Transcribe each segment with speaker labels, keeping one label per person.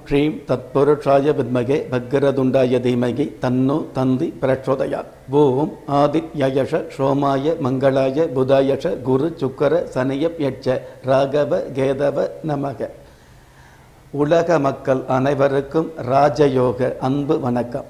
Speaker 1: ஸ்ரீம் தத்புருஷாய வித்மகே பக்கரதுண்டாய தீமகி தன்னோ தந்தி பிரச்சோதயாத் ஓம் ஆதித்யயஷ சோமாய மங்களாய புதாயஷ குரு சுக்கர சனியப் யட்ச ராகவ கேதவ நமக உலக மக்கள் அனைவருக்கும் ராஜயோக அன்பு வணக்கம்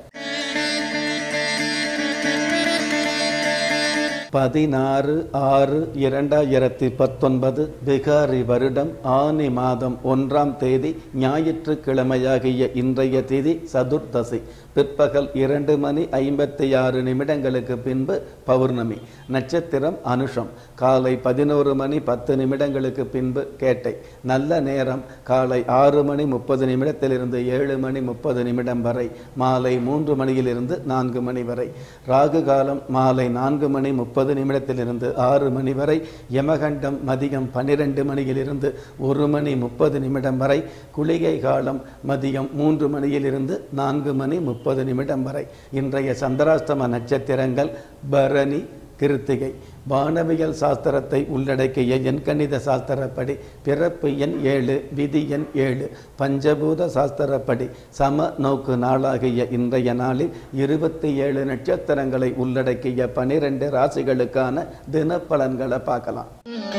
Speaker 1: பதினாறு ஆறு இரண்டாயிரத்தி பத்தொன்பது பிகாரி வருடம் ஆனி மாதம் ஒன்றாம் தேதி ஞாயிற்றுக்கிழமையாகிய இன்றைய தேதி சதுர்தசி பிற்பகல் இரண்டு மணி ஐம்பத்தி ஆறு நிமிடங்களுக்கு பின்பு பௌர்ணமி நட்சத்திரம் அனுஷம் காலை பதினோரு மணி பத்து நிமிடங்களுக்கு பின்பு கேட்டை நல்ல நேரம் காலை ஆறு மணி முப்பது நிமிடத்திலிருந்து ஏழு மணி முப்பது நிமிடம் வரை மாலை மூன்று மணியிலிருந்து நான்கு மணி வரை ராகு காலம் மாலை நான்கு மணி முப்பது நிமிடத்திலிருந்து ஆறு மணி வரை யமகண்டம் மதியம் பன்னிரெண்டு மணியிலிருந்து ஒரு மணி முப்பது நிமிடம் வரை குளிகை காலம் மதியம் மூன்று மணியிலிருந்து நான்கு மணி முப்பது நிமிடம் வரை இன்றைய சந்திராஷ்டம நட்சத்திரங்கள் பரணி கிருத்திகை வானவியல் சாஸ்திரத்தை உள்ளடக்கிய எண்கணித சாஸ்திரப்படி பிறப்பு எண் ஏழு விதி எண் ஏழு பஞ்சபூத சாஸ்திரப்படி சம நோக்கு நாளாகிய இன்றைய நாளில் இருபத்தி ஏழு நட்சத்திரங்களை உள்ளடக்கிய பனிரெண்டு ராசிகளுக்கான தினப்பலன்களை பார்க்கலாம்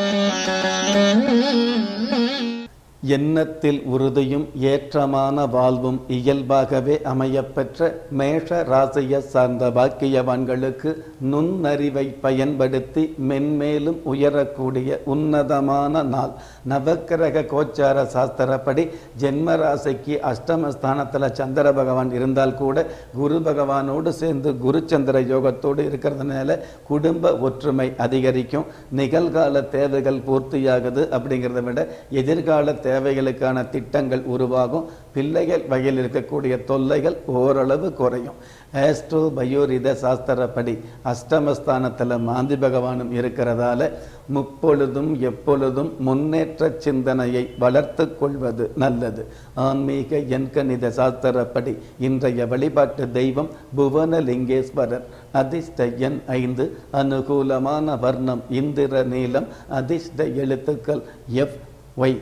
Speaker 1: எண்ணத்தில் உறுதியும் ஏற்றமான வாழ்வும் இயல்பாகவே அமையப்பெற்ற மேஷ ராசியை சார்ந்த பாக்கியவான்களுக்கு நுண்ணறிவை பயன்படுத்தி மென்மேலும் உயரக்கூடிய உன்னதமான நாள் நவக்கிரக கோச்சார சாஸ்திரப்படி ஜென்ம ராசிக்கு அஷ்டமஸ்தானத்தில் சந்திர பகவான் இருந்தால் கூட குரு பகவானோடு சேர்ந்து குருச்சந்திர யோகத்தோடு இருக்கிறதுனால குடும்ப ஒற்றுமை அதிகரிக்கும் நிகழ்கால தேவைகள் பூர்த்தியாகுது அப்படிங்கிறத விட எதிர்கால தேவைகளுக்கான திட்டங்கள் உருவாகும் பிள்ளைகள் வகையில் இருக்கக்கூடிய தொல்லைகள் ஓரளவு குறையும் ஆஸ்ட்ரோ பயோரித சாஸ்திரப்படி அஷ்டமஸ்தானத்தில் மாந்தி பகவானும் இருக்கிறதால முப்பொழுதும் எப்பொழுதும் முன்னேற்ற சிந்தனையை வளர்த்து கொள்வது நல்லது ஆன்மீக எண்கணித சாஸ்திரப்படி இன்றைய வழிபாட்டு தெய்வம் புவனலிங்கேஸ்வரர் அதிர்ஷ்ட எண் ஐந்து அனுகூலமான வர்ணம் இந்திர நீலம் அதிர்ஷ்ட எழுத்துக்கள் எஃப் ஒய்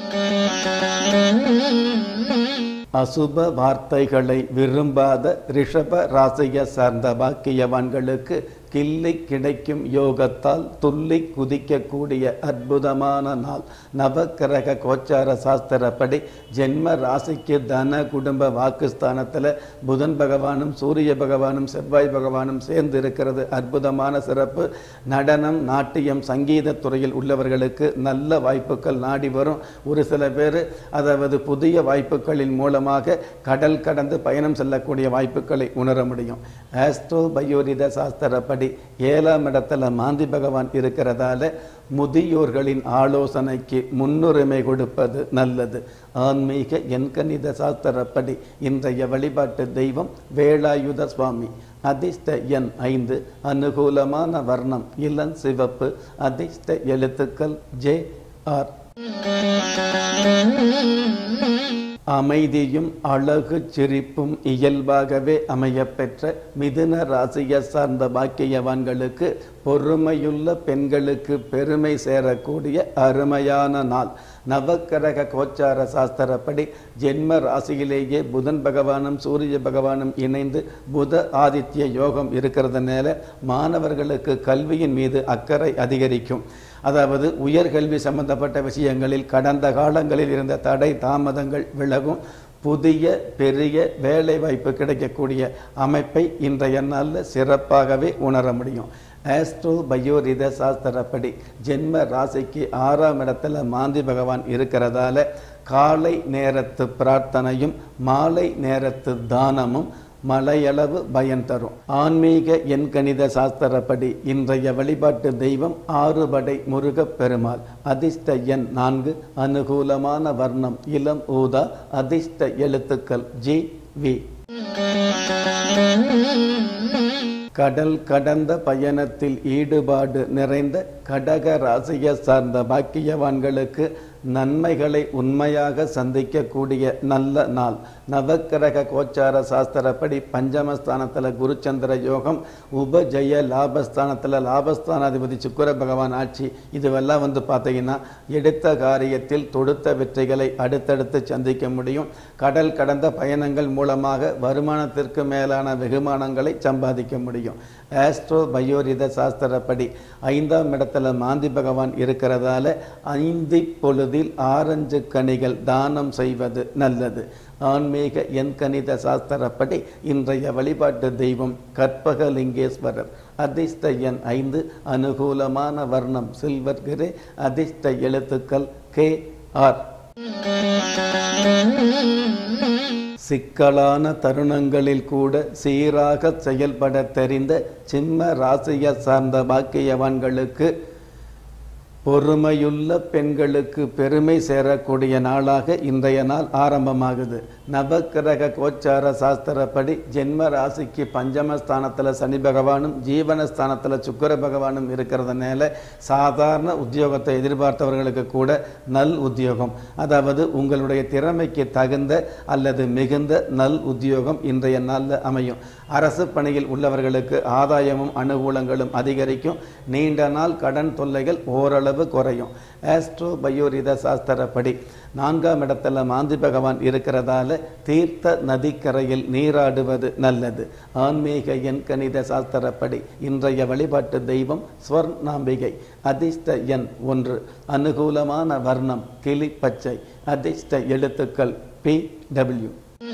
Speaker 1: அசுப வார்த்தைகளை விரும்பாத ரிஷப ராசியை சார்ந்த பாக்கியவான்களுக்கு கிள்ளி கிடைக்கும் யோகத்தால் துள்ளி குதிக்கக்கூடிய அற்புதமான நாள் நவக்கிரக கோச்சார சாஸ்திரப்படி ஜென்ம ராசிக்கு தன குடும்ப வாக்குஸ்தானத்தில் புதன் பகவானும் சூரிய பகவானும் செவ்வாய் பகவானும் சேர்ந்து இருக்கிறது அற்புதமான சிறப்பு நடனம் நாட்டியம் சங்கீத துறையில் உள்ளவர்களுக்கு நல்ல வாய்ப்புகள் நாடி வரும் ஒரு சில பேர் அதாவது புதிய வாய்ப்புகளின் மூலமாக கடல் கடந்து பயணம் செல்லக்கூடிய வாய்ப்புகளை உணர முடியும் ஆஸ்ட்ரோ பயோரித சாஸ்திரப்படி ஏழாம் இடத்துல மாந்தி பகவான் இருக்கிறதால முதியோர்களின் ஆலோசனைக்கு முன்னுரிமை கொடுப்பது நல்லது ஆன்மீக எண்கணித சாஸ்திரப்படி இன்றைய வழிபாட்டு தெய்வம் வேலாயுத சுவாமி அதிர்ஷ்ட எண் ஐந்து அனுகூலமான வர்ணம் இளம் சிவப்பு அதிர்ஷ்ட எழுத்துக்கள் ஜே ஆர் அமைதியும் அழகு சிரிப்பும் இயல்பாகவே அமையப்பெற்ற மிதுன ராசியை சார்ந்த பாக்கியவான்களுக்கு பொறுமையுள்ள பெண்களுக்கு பெருமை சேரக்கூடிய அருமையான நாள் நவக்கிரக கோச்சார சாஸ்திரப்படி ஜென்ம ராசியிலேயே புதன் பகவானும் சூரிய பகவானும் இணைந்து புத ஆதித்ய யோகம் இருக்கிறதுனால மாணவர்களுக்கு கல்வியின் மீது அக்கறை அதிகரிக்கும் அதாவது உயர்கல்வி சம்பந்தப்பட்ட விஷயங்களில் கடந்த காலங்களில் இருந்த தடை தாமதங்கள் விலகும் புதிய பெரிய வேலை வாய்ப்பு கிடைக்கக்கூடிய அமைப்பை இன்றைய நாளில் சிறப்பாகவே உணர முடியும் ஆஸ்ட்ரோ பயோரித சாஸ்திரப்படி ஜென்ம ராசிக்கு ஆறாம் இடத்துல மாந்தி பகவான் இருக்கிறதால காலை நேரத்து பிரார்த்தனையும் மாலை நேரத்து தானமும் மலையளவு பயன் தரும் ஆன்மீக எண்கணித சாஸ்திரப்படி இன்றைய வழிபாட்டு தெய்வம் ஆறுபடை முருகப் பெருமாள் அதிர்ஷ்ட எண் நான்கு அனுகூலமான வர்ணம் இளம் ஊதா அதிர்ஷ்ட எழுத்துக்கள் ஜி வி கடல் கடந்த பயணத்தில் ஈடுபாடு நிறைந்த கடக ராசியை சார்ந்த பாக்கியவான்களுக்கு நன்மைகளை உண்மையாக சந்திக்கக்கூடிய நல்ல நாள் நவக்கிரக கோச்சார சாஸ்திரப்படி பஞ்சமஸ்தானத்தில் குருச்சந்திர யோகம் உபஜய லாபஸ்தானத்தில் லாபஸ்தானாதிபதி சுக்கர பகவான் ஆட்சி இதுவெல்லாம் வந்து பார்த்தீங்கன்னா எடுத்த காரியத்தில் தொடுத்த வெற்றிகளை அடுத்தடுத்து சந்திக்க முடியும் கடல் கடந்த பயணங்கள் மூலமாக வருமானத்திற்கு மேலான வெகுமானங்களை சம்பாதிக்க முடியும் ஆஸ்ட்ரோ பயோரித சாஸ்திரப்படி ஐந்தாம் இடத்துல மாந்தி பகவான் இருக்கிறதால ஐந்து பொழுதில் ஆரஞ்சு கனிகள் தானம் செய்வது நல்லது ஆன்மீக எண் கணித சாஸ்திரப்படி இன்றைய வழிபாட்டு தெய்வம் கற்பகலிங்கேஸ்வரர் அதிர்ஷ்ட எண் ஐந்து அனுகூலமான வர்ணம் சில்வர் கிரே அதிர்ஷ்ட எழுத்துக்கள் கே ஆர் சிக்கலான தருணங்களில் கூட சீராக செயல்பட தெரிந்த சிம்ம ராசியை சார்ந்த பாக்கியவான்களுக்கு பொறுமையுள்ள பெண்களுக்கு பெருமை சேரக்கூடிய நாளாக இன்றைய நாள் ஆரம்பமாகுது நவக்கிரக கோச்சார சாஸ்திரப்படி ஜென்ம ராசிக்கு பஞ்சமஸ்தானத்தில் சனி பகவானும் ஜீவனஸ்தானத்தில் சுக்கர பகவானும் இருக்கிறதுனால சாதாரண உத்தியோகத்தை எதிர்பார்த்தவர்களுக்கு கூட நல் உத்தியோகம் அதாவது உங்களுடைய திறமைக்கு தகுந்த அல்லது மிகுந்த நல் உத்தியோகம் இன்றைய நாளில் அமையும் அரசு பணியில் உள்ளவர்களுக்கு ஆதாயமும் அனுகூலங்களும் அதிகரிக்கும் நீண்ட நாள் கடன் தொல்லைகள் ஓரளவு குறையும் ஆஸ்ட்ரோ பயோரித சாஸ்திரப்படி நான்காம் இடத்துல மாந்தி பகவான் இருக்கிறதால தீர்த்த நதிக்கரையில் நீராடுவது நல்லது ஆன்மீக எண் கணித சாஸ்திரப்படி இன்றைய வழிபாட்டு தெய்வம் ஸ்வர்ணாம்பிகை அதிர்ஷ்ட எண் ஒன்று அனுகூலமான வர்ணம் கிளி பச்சை அதிர்ஷ்ட எழுத்துக்கள் பி டபிள்யூ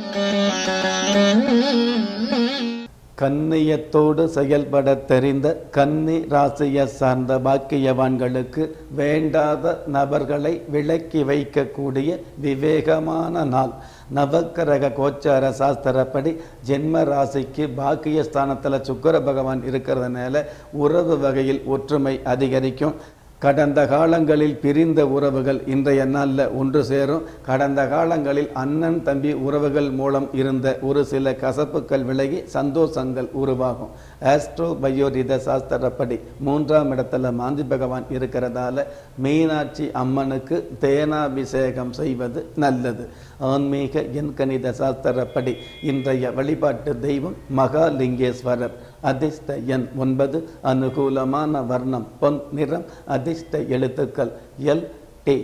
Speaker 1: கண்ணியத்தோடு செயல்பட தெரிந்த கன்னி ராசியை சார்ந்த பாக்கியவான்களுக்கு வேண்டாத நபர்களை விலக்கி வைக்கக்கூடிய விவேகமான நாள் நவக்கிரக கோச்சார சாஸ்திரப்படி ஜென்ம ராசிக்கு பாக்கியஸ்தானத்தில் சுக்கர பகவான் இருக்கிறதுனால உறவு வகையில் ஒற்றுமை அதிகரிக்கும் கடந்த காலங்களில் பிரிந்த உறவுகள் இன்றைய நாளில் ஒன்று சேரும் கடந்த காலங்களில் அண்ணன் தம்பி உறவுகள் மூலம் இருந்த ஒரு சில கசப்புக்கள் விலகி சந்தோஷங்கள் உருவாகும் ஆஸ்ட்ரோ பயோரித சாஸ்திரப்படி மூன்றாம் இடத்துல மாந்தி பகவான் இருக்கிறதால மீனாட்சி அம்மனுக்கு தேனாபிஷேகம் செய்வது நல்லது ஆன்மீக எண்கணித சாஸ்திரப்படி இன்றைய வழிபாட்டு தெய்வம் மகாலிங்கேஸ்வரர் அதிர்ஷ்ட எண் ஒன்பது அனுகூலமான வர்ணம் பொன் நிறம் அதிர்ஷ்ட எழுத்துக்கள் எல் டி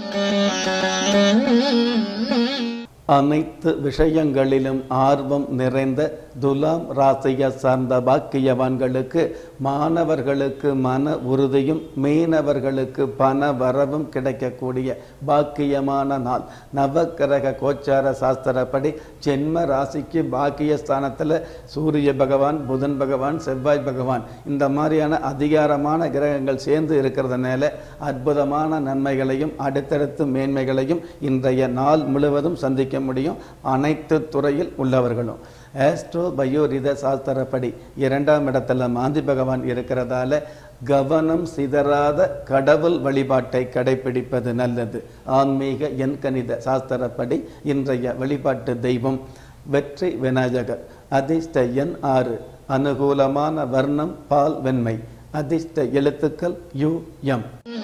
Speaker 1: அனைத்து விஷயங்களிலும் ஆர்வம் நிறைந்த துலாம் ராசியை சார்ந்த பாக்கியவான்களுக்கு மாணவர்களுக்கு மன உறுதியும் மீனவர்களுக்கு பண வரவும் கிடைக்கக்கூடிய பாக்கியமான நாள் நவக்கிரக கோச்சார சாஸ்திரப்படி ஜென்ம ராசிக்கு பாக்கியஸ்தானத்தில் சூரிய பகவான் புதன் பகவான் செவ்வாய் பகவான் இந்த மாதிரியான அதிகாரமான கிரகங்கள் சேர்ந்து இருக்கிறதுனால அற்புதமான நன்மைகளையும் அடுத்தடுத்து மேன்மைகளையும் இன்றைய நாள் முழுவதும் சந்திக்க முடியும் அனைத்து துறையில் உள்ளவர்களும் ஆஸ்ட்ரோ பயோரித சாஸ்திரப்படி இரண்டாம் இடத்துல மாந்தி பகவான் இருக்கிறதால கவனம் சிதறாத கடவுள் வழிபாட்டை கடைபிடிப்பது நல்லது ஆன்மீக எண்கணித சாஸ்திரப்படி இன்றைய வழிபாட்டு தெய்வம் வெற்றி விநாயகர் அதிர்ஷ்ட எண் ஆறு அனுகூலமான வர்ணம் பால் வெண்மை அதிர்ஷ்ட எழுத்துக்கள் யு எம்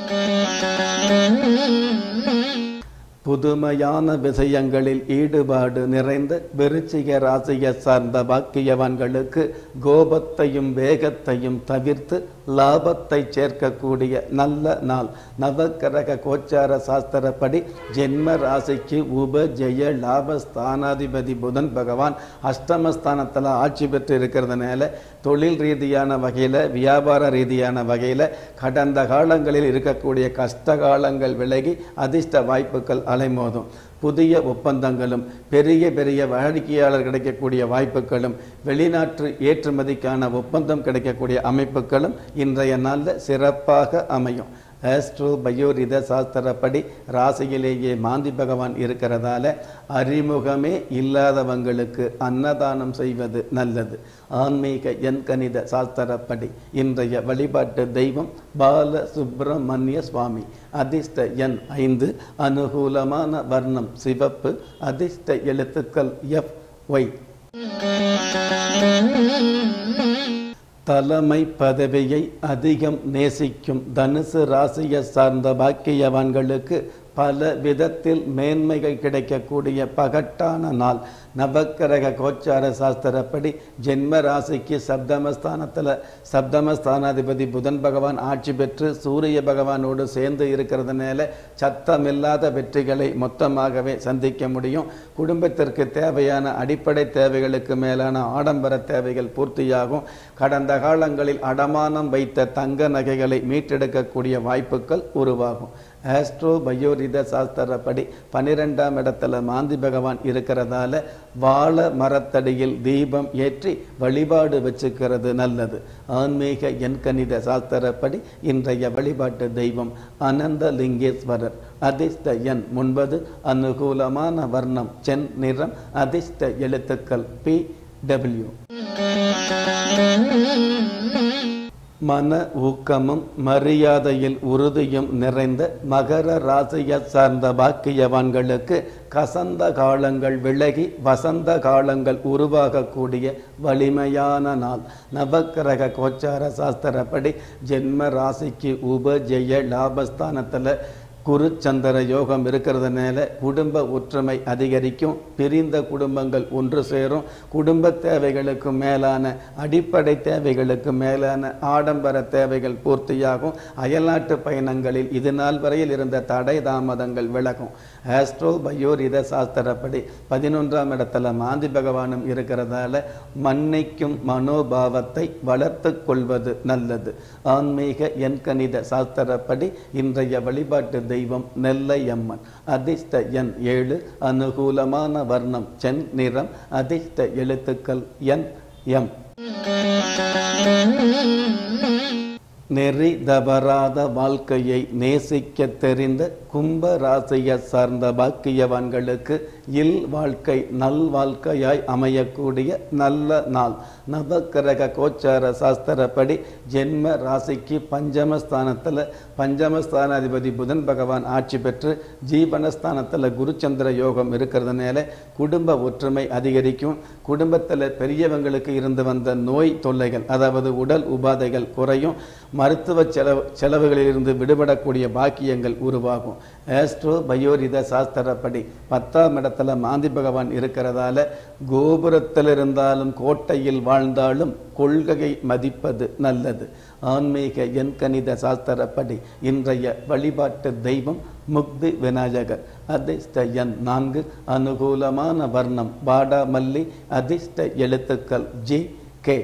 Speaker 1: புதுமையான விஷயங்களில் ஈடுபாடு நிறைந்த விருச்சிக ராசியை சார்ந்த பாக்கியவான்களுக்கு கோபத்தையும் வேகத்தையும் தவிர்த்து லாபத்தை சேர்க்கக்கூடிய நல்ல நாள் நவக்கிரக கோச்சார சாஸ்திரப்படி ஜென்ம ராசிக்கு உப ஜெய லாபஸ்தானாதிபதி புதன் பகவான் அஷ்டமஸ்தானத்தில் ஆட்சி பெற்று இருக்கிறதுனால தொழில் ரீதியான வகையில் வியாபார ரீதியான வகையில் கடந்த காலங்களில் இருக்கக்கூடிய கஷ்ட காலங்கள் விலகி அதிர்ஷ்ட வாய்ப்புகள் அலைமோதும் புதிய ஒப்பந்தங்களும் பெரிய பெரிய வாடிக்கையாளர் கிடைக்கக்கூடிய வாய்ப்புகளும் வெளிநாட்டு ஏற்றுமதிக்கான ஒப்பந்தம் கிடைக்கக்கூடிய அமைப்புகளும் இன்றைய நாளில் சிறப்பாக அமையும் ஆஸ்ட்ரோ பயோரித சாஸ்திரப்படி ராசியிலேயே மாந்தி பகவான் இருக்கிறதால அறிமுகமே இல்லாதவங்களுக்கு அன்னதானம் செய்வது நல்லது ஆன்மீக எண்கணித சாஸ்திரப்படி இன்றைய வழிபாட்டு தெய்வம் பால சுப்பிரமணிய சுவாமி அதிர்ஷ்ட எண் ஐந்து அனுகூலமான வர்ணம் சிவப்பு அதிர்ஷ்ட எழுத்துக்கள் எஃப் ஒய் தலைமை பதவியை அதிகம் நேசிக்கும் தனுசு ராசியை சார்ந்த பாக்கியவான்களுக்கு பல விதத்தில் மேன்மைகள் கிடைக்கக்கூடிய பகட்டான நாள் நவக்கிரக கோச்சார சாஸ்திரப்படி ஜென்ம ராசிக்கு சப்தமஸ்தானத்தில் சப்தமஸ்தானாதிபதி புதன் பகவான் ஆட்சி பெற்று சூரிய பகவானோடு சேர்ந்து இருக்கிறதுனால சத்தமில்லாத வெற்றிகளை மொத்தமாகவே சந்திக்க முடியும் குடும்பத்திற்கு தேவையான அடிப்படை தேவைகளுக்கு மேலான ஆடம்பர தேவைகள் பூர்த்தியாகும் கடந்த காலங்களில் அடமானம் வைத்த தங்க நகைகளை மீட்டெடுக்கக்கூடிய வாய்ப்புகள் உருவாகும் ஆஸ்ட்ரோ பயோரித சாஸ்திரப்படி பன்னிரெண்டாம் இடத்துல மாந்தி பகவான் இருக்கிறதால வாழ மரத்தடியில் தீபம் ஏற்றி வழிபாடு வச்சுக்கிறது நல்லது ஆன்மீக எண்கணித சாஸ்திரப்படி இன்றைய வழிபாட்டு தெய்வம் அனந்த லிங்கேஸ்வரர் அதிர்ஷ்ட எண் முன்பது அனுகூலமான வர்ணம் சென் நிறம் அதிர்ஷ்ட எழுத்துக்கள் பி டபிள்யூ மன ஊக்கமும் மரியாதையில் உறுதியும் நிறைந்த மகர ராசியை சார்ந்த பாக்கியவான்களுக்கு கசந்த காலங்கள் விலகி வசந்த காலங்கள் உருவாகக்கூடிய வலிமையான நாள் நவக்கிரக கோச்சார சாஸ்திரப்படி ஜென்ம ராசிக்கு உபஜெய லாபஸ்தானத்தில் குரு சந்திர யோகம் இருக்கிறதுனால குடும்ப ஒற்றுமை அதிகரிக்கும் பிரிந்த குடும்பங்கள் ஒன்று சேரும் குடும்ப தேவைகளுக்கு மேலான அடிப்படை தேவைகளுக்கு மேலான ஆடம்பர தேவைகள் பூர்த்தியாகும் அயல்நாட்டு பயணங்களில் இது நாள் வரையில் இருந்த தடை தாமதங்கள் விலகும் ஆஸ்ட்ரோ பயோரித சாஸ்திரப்படி பதினொன்றாம் இடத்துல மாந்தி பகவானும் இருக்கிறதால மன்னிக்கும் மனோபாவத்தை வளர்த்து கொள்வது நல்லது ஆன்மீக எண்கணித சாஸ்திரப்படி இன்றைய வழிபாட்டு தெய்வம் நெல்லை அம்மன் அதிர்ஷ்ட எண் ஏழு அனுகூலமான வர்ணம் சென் நிறம் அதிர்ஷ்ட எழுத்துக்கள் என் எம் நெறி தவறாத வாழ்க்கையை நேசிக்க தெரிந்த கும்ப ராசியை சார்ந்த பாக்கியவான்களுக்கு இல் வாழ்க்கை நல் வாழ்க்கையாய் அமையக்கூடிய நல்ல நாள் நவக்கிரக கோச்சார சாஸ்திரப்படி ஜென்ம ராசிக்கு பஞ்சமஸ்தானத்தில் பஞ்சமஸ்தானாதிபதி புதன் பகவான் ஆட்சி பெற்று ஜீவனஸ்தானத்தில் குருச்சந்திர யோகம் இருக்கிறதுனால குடும்ப ஒற்றுமை அதிகரிக்கும் குடும்பத்தில் பெரியவங்களுக்கு இருந்து வந்த நோய் தொல்லைகள் அதாவது உடல் உபாதைகள் குறையும் மருத்துவ செலவு செலவுகளிலிருந்து விடுபடக்கூடிய பாக்கியங்கள் உருவாகும் ஆஸ்ட்ரோ பயோரித சாஸ்திரப்படி பத்தாம் இடத்துல மாந்தி பகவான் இருக்கிறதால கோபுரத்தில் இருந்தாலும் கோட்டையில் வாழ்ந்தாலும் கொள்கையை மதிப்பது நல்லது ஆன்மீக எண்கணித சாஸ்திரப்படி இன்றைய வழிபாட்டு தெய்வம் முக்தி விநாயகர் அதிர்ஷ்ட எண் நான்கு அனுகூலமான வர்ணம் பாடாமல்லி அதிர்ஷ்ட எழுத்துக்கள் ஜி கே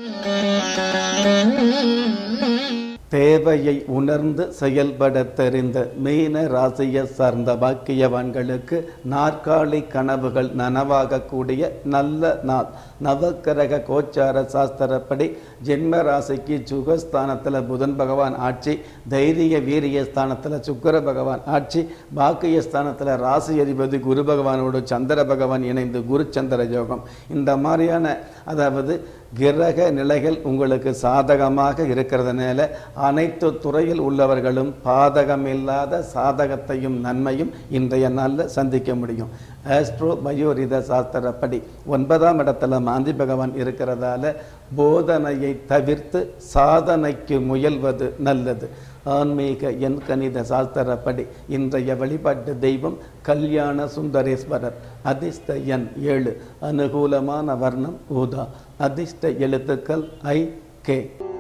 Speaker 1: தேவையை உணர்ந்து செயல்பட தெரிந்த மீன ராசியை சார்ந்த பாக்கியவான்களுக்கு நாற்காலி கனவுகள் நனவாகக்கூடிய நல்ல நாள் நவக்கிரக கோச்சார சாஸ்திரப்படி ஜென்ம ராசிக்கு சுகஸ்தானத்தில் புதன் பகவான் ஆட்சி தைரிய வீரிய ஸ்தானத்தில் சுக்கர பகவான் ஆட்சி பாக்கிய ஸ்தானத்தில் ராசி அதிபதி குரு பகவானோடு சந்திர பகவான் இணைந்து குரு சந்திர யோகம் இந்த மாதிரியான அதாவது கிரக நிலைகள் உங்களுக்கு சாதகமாக இருக்கிறதுனால அனைத்து துறையில் உள்ளவர்களும் பாதகமில்லாத சாதகத்தையும் நன்மையும் இன்றைய நாளில் சந்திக்க முடியும் ஆஸ்ட்ரோ பயோரித சாஸ்திரப்படி ஒன்பதாம் இடத்துல மாந்தி பகவான் இருக்கிறதால போதனையை தவிர்த்து சாதனைக்கு முயல்வது நல்லது ஆன்மீக எண் கணித சாஸ்திரப்படி இன்றைய வழிபாட்டு தெய்வம் கல்யாண சுந்தரேஸ்வரர் அதிர்ஷ்ட எண் ஏழு அனுகூலமான வர்ணம் ஊதா அதிர்ஷ்ட எழுத்துக்கள் ஐ கே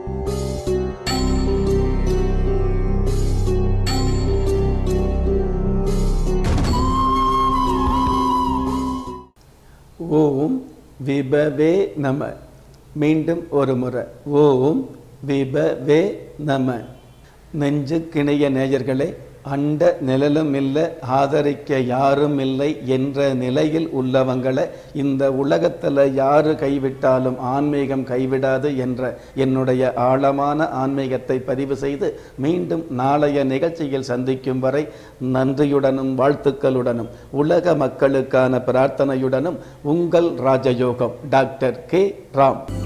Speaker 1: ஓம் விபவே நம மீண்டும் ஒரு முறை ஓம் விபவே நம நெஞ்சுக்கிணைய நேயர்களே அண்ட நிழலும் இல்லை ஆதரிக்க யாரும் இல்லை என்ற நிலையில் உள்ளவங்களை இந்த உலகத்தில் யாரு கைவிட்டாலும் ஆன்மீகம் கைவிடாது என்ற என்னுடைய ஆழமான ஆன்மீகத்தை பதிவு செய்து மீண்டும் நாளைய நிகழ்ச்சியில் சந்திக்கும் வரை நன்றியுடனும் வாழ்த்துக்களுடனும் உலக மக்களுக்கான பிரார்த்தனையுடனும் உங்கள் ராஜயோகம் டாக்டர் கே ராம்